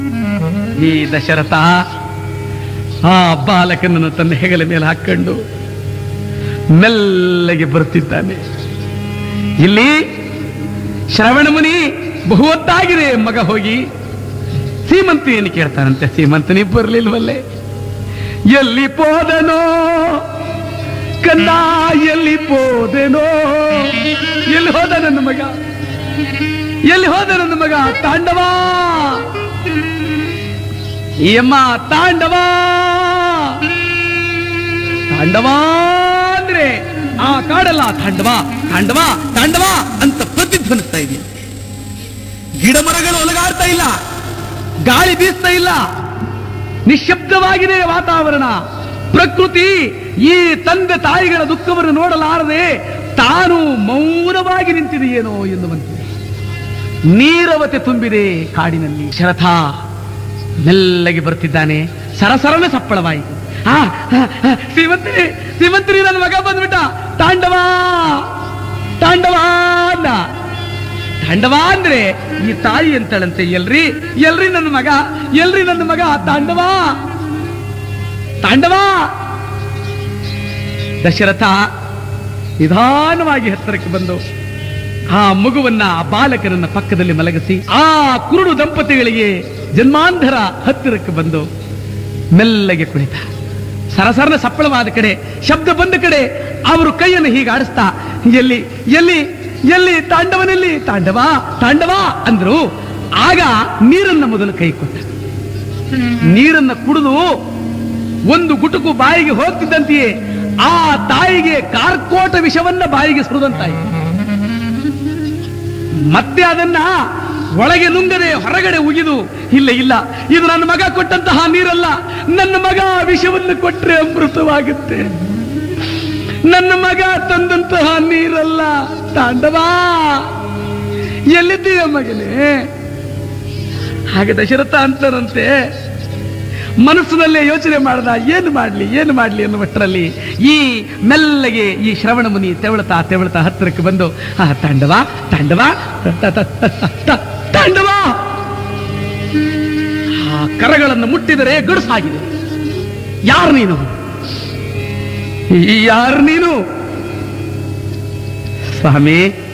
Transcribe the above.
ಈ ದಶರಥ ಆ ಬಾಲಕನನ್ನು ತನ್ನ ಹೆಗಲ ಮೇಲೆ ಹಾಕೊಂಡು ಮೆಲ್ಲಗೆ ಬರುತ್ತಿದ್ದಾನೆ ಇಲ್ಲಿ ಶ್ರವಣ ಮುನಿ ಬಹುವತ್ತಾಗಿದೆ ಮಗ ಹೋಗಿ ಸೀಮಂತಿಯನ್ನು ಕೇಳ್ತಾನಂತೆ ಸೀಮಂತನಿ ಬರಲಿಲ್ವಲ್ಲೇ ಎಲ್ಲಿ ಪೋದನೋ ಕಂದ ಎಲ್ಲಿ ಪೋದೆನೋ ಎಲ್ಲಿ ಹೋದ ನನ್ನ ಮಗ ಎಲ್ಲಿ ಹೋದ ನನ್ನ ಮಗ ತಾಂಡವ ಈ ಅಮ್ಮ ತಾಂಡವ ತಾಂಡವ ಅಂದ್ರೆ ಆ ಕಾಡಲ್ಲ ತಾಂಡವ ತಾಂಡವ ತಾಂಡವ ಅಂತ ಪ್ರತಿಧ್ವನಿಸ್ತಾ ಇದೆಯಾ ಗಿಡ ಮರಗಳು ಒಲಗಾಡ್ತಾ ಇಲ್ಲ ಗಾಳಿ ಬೀಸ್ತಾ ಇಲ್ಲ ನಿಶ್ಶಬ್ದವಾಗಿದೆ ವಾತಾವರಣ ಪ್ರಕೃತಿ ಈ ತಂದೆ ತಾಯಿಗಳ ದುಃಖವನ್ನು ನೋಡಲಾರದೆ ತಾನು ಮೌನವಾಗಿ ನಿಂತಿದೆಯೇನೋ ಎನ್ನುವಂತೆ ನೀರವತೆ ತುಂಬಿದೆ ಕಾಡಿನಲ್ಲಿ ಶರಥ ಮೆಲ್ಲಗೆ ಬರ್ತಿದ್ದಾನೆ ಸರಸರನ ಸಪ್ಪಳವಾಯಿತು ಆ ಆ, ಆ, ಶ್ರೀಮಂತರಿ ಶ್ರೀಮಂತರಿ ನನ್ನ ಮಗ ಬಂದ್ಬಿಟ್ಟ ತಾಂಡವ ತಾಂಡವ ಅಂದ ತಾಂಡವ ಅಂದ್ರೆ ಈ ತಾಯಿ ಅಂತಳಂತೆ ಎಲ್ರಿ ಎಲ್ರಿ ನನ್ನ ಮಗ ಎಲ್ರಿ ನನ್ನ ಮಗ ತಾಂಡವ ತಾಂಡವ ದಶರಥ ನಿಧಾನವಾಗಿ ಹತ್ತಿರಕ್ಕೆ ಬಂದು ಆ ಮಗುವನ್ನ ಆ ಬಾಲಕನನ್ನ ಪಕ್ಕದಲ್ಲಿ ಮಲಗಿಸಿ ಆ ಕುರುಡು ದಂಪತಿಗಳಿಗೆ ಜನ್ಮಾಂಧರ ಹತ್ತಿರಕ್ಕೆ ಬಂದು ಮೆಲ್ಲಗೆ ಕುಳಿತ ಸರಸರನ ಸಪ್ಪಳವಾದ ಕಡೆ ಶಬ್ದ ಬಂದ ಕಡೆ ಅವರು ಕೈಯನ್ನು ಹೀಗೆ ಆಡಿಸ್ತಾ ಎಲ್ಲಿ ಎಲ್ಲಿ ಎಲ್ಲಿ ತಾಂಡವನಲ್ಲಿ ತಾಂಡವ ತಾಂಡವ ಅಂದ್ರು ಆಗ ನೀರನ್ನ ಮೊದಲು ಕೈ ಕೊಟ್ಟ ನೀರನ್ನ ಕುಡಿದು ಒಂದು ಗುಟುಕು ಬಾಯಿಗೆ ಹೋಗ್ತಿದ್ದಂತೆಯೇ ಆ ತಾಯಿಗೆ ಕಾರ್ಕೋಟ ವಿಷವನ್ನ ಬಾಯಿಗೆ ಸುರಿದಂತಾಯಿತು ಮತ್ತೆ ಅದನ್ನ ಒಳಗೆ ನುಂಗದೆ ಹೊರಗಡೆ ಉಗಿದು ಇಲ್ಲ ಇಲ್ಲ ಇದು ನನ್ನ ಮಗ ಕೊಟ್ಟಂತಹ ನೀರಲ್ಲ ನನ್ನ ಮಗ ವಿಷವನ್ನು ಕೊಟ್ರೆ ಅಮೃತವಾಗುತ್ತೆ ನನ್ನ ಮಗ ತಂದಂತಹ ನೀರಲ್ಲ ತಾಂಡವ ಎಲ್ಲಿದ್ದೀಯ ಮಗನೇ ಹಾಗೆ ದಶರಥ ಅಂತರಂತೆ ಮನಸ್ಸಿನಲ್ಲೇ ಯೋಚನೆ ಮಾಡ್ದ ಏನು ಮಾಡ್ಲಿ ಏನು ಮಾಡ್ಲಿ ಅನ್ನುವಷ್ಟರಲ್ಲಿ ಈ ಮೆಲ್ಲಗೆ ಈ ಶ್ರವಣ ಮುನಿ ತೆವಳತಾ ತೆವಳತಾ ಹತ್ತಿರಕ್ಕೆ ಬಂದು ಆ ತಾಂಡವ ತಾಂಡವ ತ- ತ- ತ- ತ- ತಾಂಡವ ಆ ಕರಗಳನ್ನು ಮುಟ್ಟಿದರೆ ಗಡುಸಾಗಿದೆ ಯಾರು ನೀನು ಈ ಯಾರು ನೀನು ಸ್ವಾಮಿ